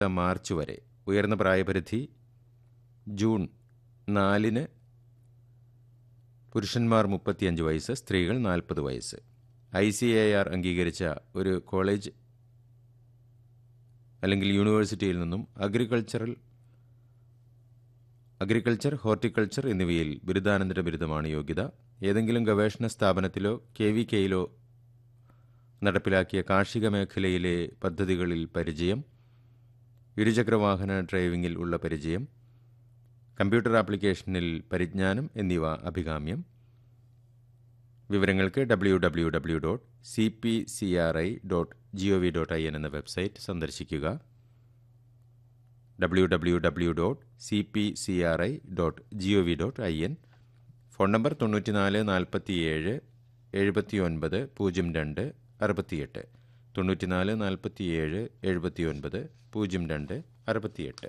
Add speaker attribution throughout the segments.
Speaker 1: March വരെ ഉയർന്ന പ്രായപരിധി ജൂൺ നാലിന് പുരുഷന്മാർ മുപ്പത്തിയഞ്ച് വയസ്സ് സ്ത്രീകൾ നാൽപ്പത് വയസ്സ് ഐ സി എ ആർ അംഗീകരിച്ച ഒരു കോളേജ് അല്ലെങ്കിൽ യൂണിവേഴ്സിറ്റിയിൽ നിന്നും അഗ്രികൾച്ചറൽ അഗ്രികൾച്ചർ ഹോർട്ടിക്കൾച്ചർ എന്നിവയിൽ ബിരുദാനന്തര ബിരുദമാണ് യോഗ്യത ഏതെങ്കിലും ഗവേഷണ സ്ഥാപനത്തിലോ കെ വി കെയിലോ നടപ്പിലാക്കിയ കാർഷിക മേഖലയിലെ പദ്ധതികളിൽ പരിചയം ഇരുചക്രവാഹന ഡ്രൈവിംഗിൽ ഉള്ള പരിചയം കമ്പ്യൂട്ടർ ആപ്ലിക്കേഷനിൽ പരിജ്ഞാനം എന്നിവ അഭികാമ്യം വിവരങ്ങൾക്ക് W W W dot C P C R I dot G O V dot I N എന്ന വെബ്സൈറ്റ് സന്ദർശിക്കുക W W W dot C P C R I dot G O V dot I N phone number തൊണ്ണൂറ്റിനാല് നാൽപ്പത്തിയേഴ് എഴുപത്തി ഒൻപത് പൂജ്യം രണ്ട് അറുപത്തിയെട്ട് തൊണ്ണൂറ്റിനാല് നാൽപ്പത്തിയേഴ് എഴുപത്തി ഒൻപത് പൂജ്യം രണ്ട് അറുപത്തിയെട്ട്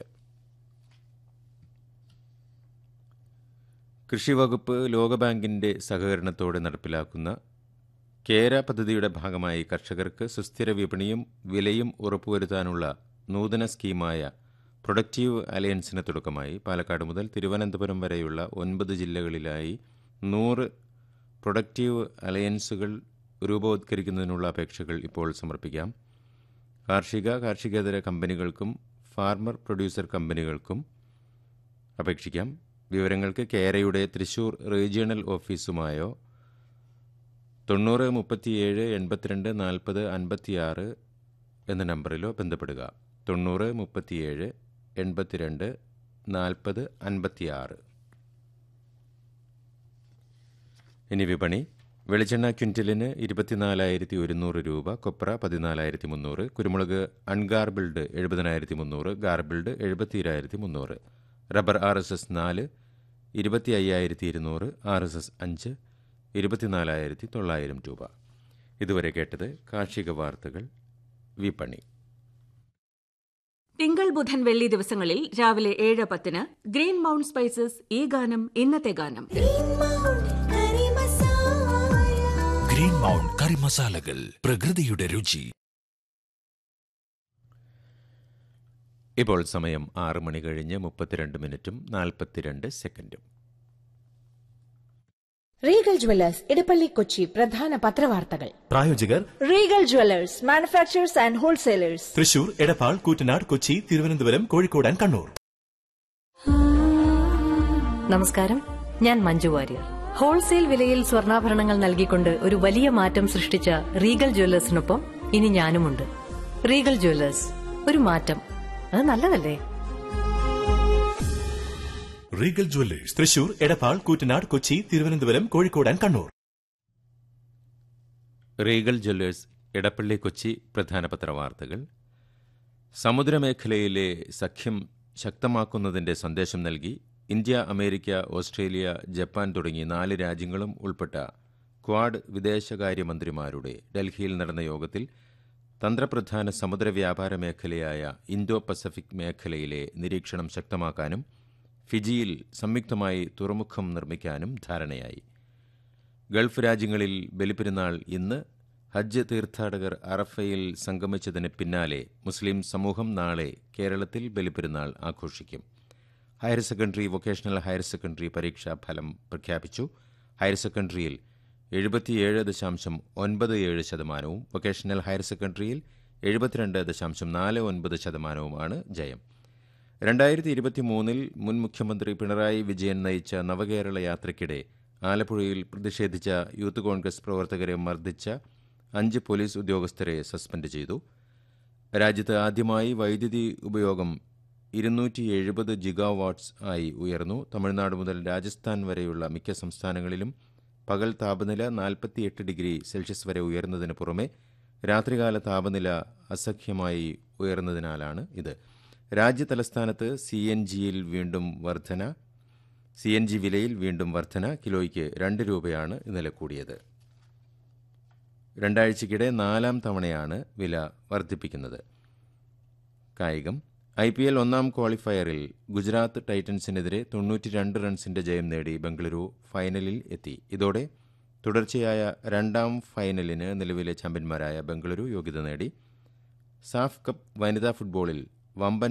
Speaker 1: കൃഷിവകുപ്പ് ലോകബാങ്കിന്റെ സഹകരണത്തോടെ നടപ്പിലാക്കുന്ന കേര പദ്ധതിയുടെ ഭാഗമായി കർഷകർക്ക് സുസ്ഥിര വിപണിയും വിലയും ഉറപ്പുവരുത്താനുള്ള നൂതന സ്കീമായ പ്രൊഡക്റ്റീവ് അലയൻസിന് തുടക്കമായി പാലക്കാട് മുതൽ തിരുവനന്തപുരം വരെയുള്ള ഒൻപത് ജില്ലകളിലായി നൂറ് പ്രൊഡക്റ്റീവ് അലയൻസുകൾ രൂപവത്കരിക്കുന്നതിനുള്ള അപേക്ഷകൾ ഇപ്പോൾ സമർപ്പിക്കാം കാർഷിക കാർഷികേതര കമ്പനികൾക്കും ഫാർമർ പ്രൊഡ്യൂസർ കമ്പനികൾക്കും അപേക്ഷിക്കാം വിവരങ്ങൾക്ക് കേരയുടെ തൃശൂർ റീജിയണൽ ഓഫീസുമായോ തൊണ്ണൂറ് മുപ്പത്തിയേഴ് എൺപത്തിരണ്ട് നാൽപ്പത് അൻപത്തിയാറ് എന്ന നമ്പറിലോ ബന്ധപ്പെടുക തൊണ്ണൂറ് മുപ്പത്തിയേഴ് എൺപത്തിരണ്ട് നാൽപ്പത് അൻപത്തിയാറ് ഇനി വിപണി വെളിച്ചെണ്ണ ക്വിൻ്റലിന് ഇരുപത്തിനാലായിരത്തി ഒരുന്നൂറ് രൂപ കൊപ്ര പതിനാലായിരത്തി മുന്നൂറ് കുരുമുളക് അൺഗാർബിൾഡ് എഴുപതിനായിരത്തി മുന്നൂറ് ഗാർബിൾഡ് എഴുപത്തിരായിരത്തി മുന്നൂറ് റബ്ബർ ആർ എസ് എസ് നാല് ഇരുപത്തി അയ്യായിരത്തി ഇരുന്നൂറ് ആർ എസ് എസ് അഞ്ച് ഇരുപത്തിനാലായിരത്തി തൊള്ളായിരം രൂപ ഇതുവരെ കേട്ടത് കാർഷിക വാർത്തകൾ വിപണി
Speaker 2: തിങ്കൾ ബുധൻ വെള്ളി ദിവസങ്ങളിൽ രാവിലെ ഏഴ് പത്തിന് ഗ്രീൻ മൗണ്ട് സ്പൈസസ് ഈ ഗാനം ഇന്നത്തെ ഗാനം
Speaker 3: ഗ്രീൻ മൗണ്ട് കറി മസാലകൾ പ്രകൃതിയുടെ രുചി
Speaker 1: ഇപ്പോൾ സമയം ആറ് മണി കഴിഞ്ഞ് മുപ്പത്തിരണ്ട് മിനിറ്റും നാൽപ്പത്തിരണ്ട് സെക്കൻഡും
Speaker 4: റീഗൽ ജ്വല്ലേഴ്സ് ഇടപ്പള്ളി കൊച്ചി പ്രധാന പത്രവാർത്തകൾ
Speaker 5: പ്രായോജകർ
Speaker 4: Regal jewellers manufacturers and wholesalers
Speaker 5: Thrissur Edappal Koottanad Kochi Thiruvananthapuram Kozhikode and Kannur
Speaker 6: നമസ്കാരം ഞാൻ മഞ്ജു വാര്യർ ഹോൾസെയിൽ വിലയിൽ സ്വർണ്ണാഭരണങ്ങൾ നൽകിക്കൊണ്ട് ഒരു വലിയ മാറ്റം സൃഷ്ടിച്ച റീഗൽ ജ്വല്ലേഴ്സിനൊപ്പം ഇനി ഞാനുമുണ്ട് റീഗൽ ജ്വല്ലേഴ്സ് ഒരു മാറ്റം അത് നല്ലതല്ലേ
Speaker 5: Regal jewellers Thrissur Edappal Koottanad Kochi Thiruvananthapuram Kozhikode and Kannur
Speaker 1: Regal jewellers Edappally Kochi പ്രധാന പത്രവാർത്തകൾ സമുദ്രമേഖലയിലെ സഖ്യം ശക്തമാക്കുന്നതിന്റെ സന്ദേശം നൽകി ഇന്ത്യ അമേരിക്ക ഓസ്ട്രേലിയ ജപ്പാൻ തുടങ്ങി നാല് രാജ്യങ്ങളും ഉൾപ്പെട്ട ക്വാഡ് വിദേശകാര്യമന്ത്രിമാരുടെ ഡൽഹിയിൽ നടന്ന യോഗത്തിൽ തന്ത്രപ്രധാന സമുദ്ര വ്യാപാര മേഖലയായ ഇന്തോ പസഫിക് മേഖലയിലെ നിരീക്ഷണം ശക്തമാക്കാനും ഫിജിയിൽ സംയുക്തമായി തുറമുഖം നിർമ്മിക്കാനും ധാരണയായി ഗൾഫ് രാജ്യങ്ങളിൽ ബലിപ്പെരുന്നാൾ ഇന്ന് ഹജ്ജ് തീർത്ഥാടകർ അറഫയിൽ സംഗമിച്ചതിന് പിന്നാലെ മുസ്ലിം സമൂഹം നാളെ കേരളത്തിൽ ബലിപ്പെരുന്നാൾ ആഘോഷിക്കും higher secondary vocational higher secondary പരീക്ഷാ ഫലം പ്രഖ്യാപിച്ചു ഹയർ സെക്കൻഡറിയിൽ എഴുപത്തിയേഴ് ദശാംശം ഒൻപത് ഏഴ് ശതമാനവും വൊക്കേഷണൽ ഹയർ സെക്കൻഡറിയിൽ എഴുപത്തിരണ്ട് ദശാംശം നാല് ഒൻപത് ശതമാനവുമാണ് ജയം രണ്ടായിരത്തി ഇരുപത്തി മൂന്നിൽ മുൻ മുഖ്യമന്ത്രി പിണറായി വിജയൻ നയിച്ച നവകേരള യാത്രയ്ക്കിടെ ആലപ്പുഴയിൽ പ്രതിഷേധിച്ച യൂത്ത് കോൺഗ്രസ് പ്രവർത്തകരെ മർദ്ദിച്ച അഞ്ച് പോലീസ് ഉദ്യോഗസ്ഥരെ സസ്പെൻഡ് ചെയ്തു രാജ്യത്ത് ആദ്യമായി വൈദ്യുതി ഉപയോഗം ഇരുന്നൂറ്റി എഴുപത് ജിഗാവാട്ട്സ് ആയി ഉയർന്നു തമിഴ്നാട് മുതൽ രാജസ്ഥാൻ വരെയുള്ള മിക്ക സംസ്ഥാനങ്ങളിലും പകൽ താപനില നാൽപ്പത്തിയെട്ട് ഡിഗ്രി സെൽഷ്യസ് വരെ ഉയർന്നതിന് പുറമെ രാത്രികാല താപനില അസഖ്യമായി ഉയർന്നതിനാലാണ് ഇത് രാജ്യതലസ്ഥാനത്ത് സി എൻ ജിയിൽ വീണ്ടും വർധന സി എൻ ജി വിലയിൽ വീണ്ടും വർധന കിലോയ്ക്ക് രണ്ട് രൂപയാണ് ഇന്നലെ കൂടിയത് രണ്ടാഴ്ചയ്ക്കിടെ നാലാം തവണയാണ് വില വർദ്ധിപ്പിക്കുന്നത് കായികം ഐ പി എൽ ഒന്നാം ക്വാളിഫയറിൽ ഗുജറാത്ത് ടൈറ്റൻസിനെതിരെ തൊണ്ണൂറ്റി രണ്ട് റൺസിന്റെ ജയം നേടി ബംഗളൂരു ഫൈനലിൽ എത്തി ഇതോടെ തുടർച്ചയായ രണ്ടാം ഫൈനലിന് നിലവിലെ ചാമ്പ്യന്മാരായ ബംഗളൂരു യോഗ്യത നേടി സാഫ് കപ്പ് വനിതാ ഫുട്ബോളിൽ വമ്പൻ